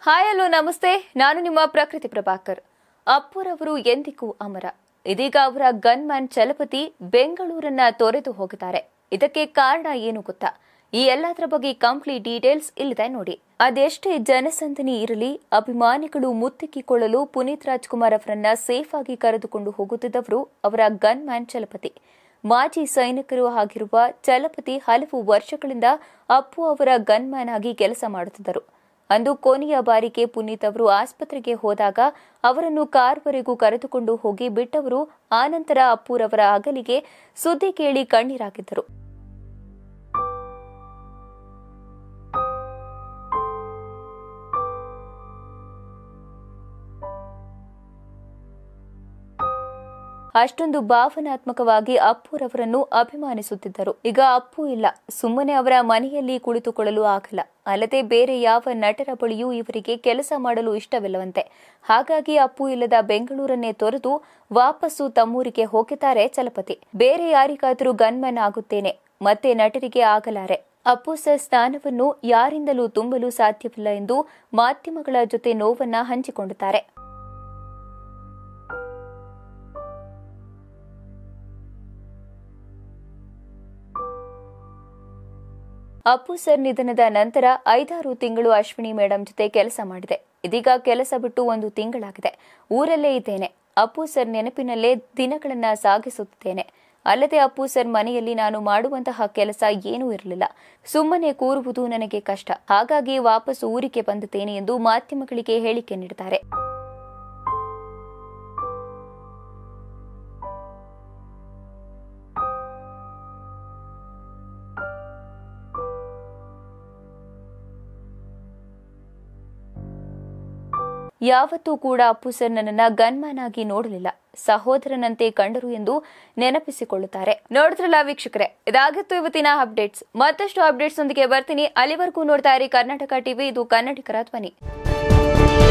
hi hello ನಮಸ್ತೆ ನಾನು ನಿಮ್ಮ ಪ್ರಕೃತಿ ಪ್ರಭಾಕರ್ ಅಪ್ಪುರವರು ಎಂದಿಗೂ ಅಮರ ಇದೀಗ ಅವರ ಗನ್ಮ್ಯಾನ್ ಚಲಪತಿ ಬೆಂಗಳೂರನ್ನ ತೊರೆದು ಹೋಗಿದ್ದಾರೆ ಇದಕ್ಕೆ ಕಾರಣ ಏನು ಗೊತ್ತಾ ಈ ಎಲ್ಲದರ ಬಗ್ಗೆ ಕಂಪ್ಲೀಟ್ ಡೀಟೇಲ್ಸ್ ಇಲ್ಲಿದೆ ನೋಡಿ ಅದೆಷ್ಟೇ ಜನಸಂದಣಿ ಇರಲಿ ಅಭಿಮಾನಿಗಳು ಮುತ್ತಿಕ್ಕಿಕೊಳ್ಳಲು ಪುನೀತ್ ರಾಜ್ಕುಮಾರ್ ಅವರನ್ನ ಸೇಫ್ ಆಗಿ ಕರೆದುಕೊಂಡು ಹೋಗುತ್ತಿದ್ದವರು ಅವರ ಗನ್ಮ್ಯಾನ್ ಚಲಪತಿ ಮಾಜಿ ಸೈನಿಕರು ಆಗಿರುವ ಚಲಪತಿ ಹಲವು ವರ್ಷಗಳಿಂದ ಅಪ್ಪು ಅವರ ಗನ್ಮ್ಯಾನ್ ಆಗಿ ಕೆಲಸ ಮಾಡುತ್ತಿದ್ದರು ಅಂದು ಕೊನೆಯ ಬಾರಿಗೆ ಪುನೀತ್ ಅವರು ಆಸ್ಪತ್ರೆಗೆ ಹೋದಾಗ ಅವರನ್ನು ಕಾರ್ವರೆಗೂ ಕರೆದುಕೊಂಡು ಹೋಗಿ ಬಿಟ್ಟವರು ಆನಂತರ ಅಪ್ಪುರವರ ಅಗಲಿಗೆ ಸುದ್ದಿ ಕೇಳಿ ಕಣ್ಣೀರಾಗಿದ್ದರು ಅಷ್ಟೊಂದು ಭಾವನಾತ್ಮಕವಾಗಿ ಅಪ್ಪುರವರನ್ನು ಅಭಿಮಾನಿಸುತ್ತಿದ್ದರು ಈಗ ಅಪ್ಪು ಇಲ್ಲ ಸುಮ್ಮನೆ ಅವರ ಮನೆಯಲ್ಲಿ ಕುಳಿತುಕೊಳ್ಳಲು ಆಗಲ್ಲ ಅಲ್ಲದೆ ಬೇರೆ ಯಾವ ನಟರ ಬಳಿಯೂ ಇವರಿಗೆ ಕೆಲಸ ಮಾಡಲು ಇಷ್ಟವಿಲ್ಲವಂತೆ ಹಾಗಾಗಿ ಅಪ್ಪು ಇಲ್ಲದ ಬೆಂಗಳೂರನ್ನೇ ತೊರೆದು ವಾಪಸ್ಸು ತಮ್ಮೂರಿಗೆ ಹೋಗಿದ್ದಾರೆ ಚಲಪತಿ ಬೇರೆ ಯಾರಿಗಾದರೂ ಗನ್ಮನ್ ಆಗುತ್ತೇನೆ ಮತ್ತೆ ನಟರಿಗೆ ಆಗಲಾರೆ ಅಪ್ಪು ಸರ್ ಸ್ಥಾನವನ್ನು ಯಾರಿಂದಲೂ ತುಂಬಲು ಸಾಧ್ಯವಿಲ್ಲ ಎಂದು ಮಾಧ್ಯಮಗಳ ಜೊತೆ ನೋವನ್ನ ಹಂಚಿಕೊಂಡಿದ್ದಾರೆ ಅಪ್ಪು ಸರ್ ನಿಧನದ ನಂತರ ಐದಾರು ತಿಂಗಳು ಅಶ್ವಿನಿ ಮೇಡಂ ಜೊತೆ ಕೆಲಸ ಮಾಡಿದೆ ಇದೀಗ ಕೆಲಸ ಬಿಟ್ಟು ಒಂದು ತಿಂಗಳಾಗಿದೆ ಊರಲ್ಲೇ ಇದ್ದೇನೆ ಅಪ್ಪು ಸರ್ ನೆನಪಿನಲ್ಲೇ ದಿನಗಳನ್ನ ಸಾಗಿಸುತ್ತಿದ್ದೇನೆ ಅಲ್ಲದೆ ಅಪ್ಪು ಸರ್ ಮನೆಯಲ್ಲಿ ನಾನು ಮಾಡುವಂತಹ ಕೆಲಸ ಏನೂ ಇರಲಿಲ್ಲ ಸುಮ್ಮನೆ ಕೂರುವುದು ನನಗೆ ಕಷ್ಟ ಹಾಗಾಗಿ ವಾಪಸ್ ಊರಿಗೆ ಬಂದಿದ್ದೇನೆ ಎಂದು ಮಾಧ್ಯಮಗಳಿಗೆ ಹೇಳಿಕೆ ನೀಡಿದ್ದಾರೆ ಯಾವತ್ತೂ ಕೂಡ ಅಪ್ಪು ಸರ್ ನನ್ನನ್ನ ಗನ್ಮ್ಯಾನ್ ಆಗಿ ನೋಡಲಿಲ್ಲ ಸಹೋದರನಂತೆ ಕಂಡರು ಎಂದು ನೆನಪಿಸಿಕೊಳ್ಳುತ್ತಾರೆ ನೋಡಿದ್ರಲ್ಲ ವೀಕ್ಷಕರೇ ಇದಾಗಿತ್ತು ಇವತ್ತಿನ ಅಪ್ಡೇಟ್ಸ್ ಮತ್ತಷ್ಟು ಅಪ್ಡೇಟ್ಸ್ ಒಂದಿಗೆ ಬರ್ತೀನಿ ಅಲ್ಲಿವರೆಗೂ ನೋಡ್ತಾ ಇರಿ ಕರ್ನಾಟಕ ಟಿವಿ ಇದು ಕನ್ನಡಿಗರ ಧ್ವನಿ